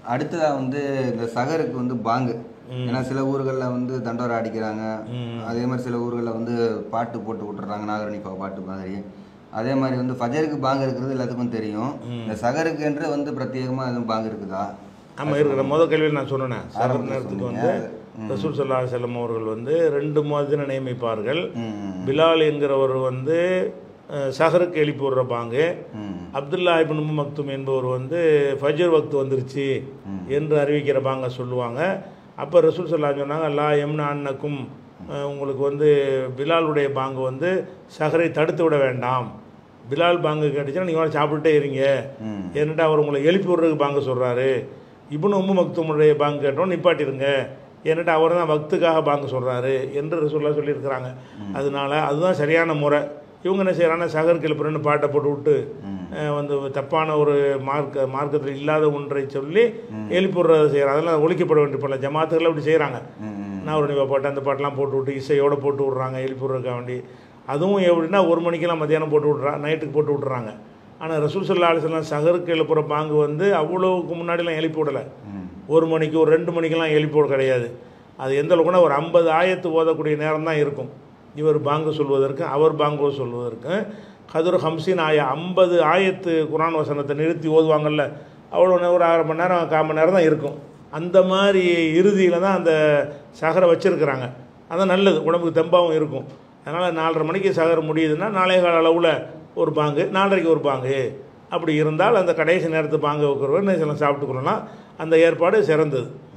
அடுத்ததாக வந்து இந்த சகருக்கு வந்து பாங்கு ஏன்னா சில ஊர்களில் வந்து தண்டோரா அடிக்கிறாங்க அதே மாதிரி சில ஊர்களில் வந்து பாட்டு போட்டு விட்டுறாங்க நாகரணிப்பா பாட்டு மாதிரி அதே மாதிரி வந்து ஃபஜருக்கு பாங்கு இருக்கிறது எல்லாத்துக்கும் தெரியும் இந்த சகருக்கு என்று வந்து பிரத்யேகமாக எதுவும் பாங்கு இருக்குதா ஆமாம் இருக்கிற முதல் கேள்வியில் நான் சொன்னேன் சகர் ஆரம்பத்துல நேரத்துக்கு சொன்னீங்க. வந்து ரசூல் சல்லா செல்லம் அவர்கள் வந்து ரெண்டு முஅத்தினை நியமிப்பார்கள் ம் பிலால் என்கிறவர் வந்து அஹ், சஹருக்கு எழுப்பி விடுற பாங்கு ம் அப்துல்லா இப்னு உம்மு மக்தும் என்பவர் வந்து ஃபஜர் வக்து வந்துருச்சு என்று அறிவிக்கிற பாங்க சொல்லுவாங்க அப்போ ரசூல் சல்லா சொன்னாங்க லா எம்னா அன்னக்கும் அஹ், உங்களுக்கு வந்து பிலாலுடைய பாங்கு வந்து சஹரை தடுத்து விட வேண்டாம் பிலால் பாங்கு கேட்டுச்சுன்னா நீங்கள் சாப்பிட்டுட்டே இருங்க ம் ஏன்னுட்டு அவர் உங்களை எழுப்பி விடுறதுக்கு பாங்க சொல்கிறாரு இப்னு உம்மு மக்துமுடைய பாங்கு கேட்டோம் நிப்பாட்டிருங்க ஏன்னுட்டு அவர் தான் பக்துக்காக பாங்க சொல்கிறாரு என்று ரசூல்லா சொல்லியிருக்கிறாங்க அதனால அதுதான் சரியான முறை இவங்க என்ன செய்கிறாங்கன்னா சகர் கிளப்புறன்னு பாட்டை போட்டு விட்டு அஹ், வந்து தப்பான ஒரு மார்க்க மார்க்கத்தில் இல்லாத ஒன்றை சொல்லி எழுப்பி விடுறதை செய்கிறாங்க அதெல்லாம் ஒழிக்கப்பட வேண்டிய பல ஜமாத்துகள் அப்படி செய்கிறாங்க ம் நான் ஒரு நிவா பாட்டு அந்த பாட்டெலாம் போட்டு விட்டு இசையோடு போட்டு விட்றாங்க எழுப்பி விட்றதுக்காக வேண்டி அதுவும் எப்படின்னா ஒரு மணிக்கெல்லாம் மத்தியானம் போட்டு விட்றா நைட்டுக்கு போட்டு விட்றாங்க ஆனால் ரசூல் சல்லா அலிஸ்லாம் சகருக்கு எழுப்புற பாங்கு வந்து அவ்வளோவுக்கு முன்னாடிலாம் எழுப்பி விடலை ஒரு மணிக்கு ஒரு ரெண்டு மணிக்கெல்லாம் எழுப்பி விட கிடையாது அது எந்த அளவுக்குன்னா ஒரு ஐம்பது ஆயத்து ஓதக்கூடிய நேரம் தான் இருக்கும் இவர் பாங்கு சொல்வதற்கு அவர் பாங்கு சொல்வதற்கு கதுர் ஹம்சின் ஆய ஐம்பது ஆயத்து குரான் வசனத்தை நிறுத்தி ஓதுவாங்கல்ல அவ்வளோ நே- ஒரு அரை மணி நேரம் கால் மணி நேரம் தான் இருக்கும் அந்த மாதிரி இறுதியில் தான் அந்த சகரை வச்சுருக்கிறாங்க அதான் நல்லது உடம்புக்கு தெம்பாகவும் இருக்கும் அதனால் நாலரை மணிக்கு சகர் முடியுதுன்னா நாளை கால அளவில் ஒரு பாங்கு நாலரைக்கு ஒரு பாங்கு அப்படி இருந்தால் அந்த கடைசி நேரத்து பாங்கு வைக்கிறவர் சில சாப்பிட்டுக்கிறோன்னா அந்த ஏற்பாடு சிறந்தது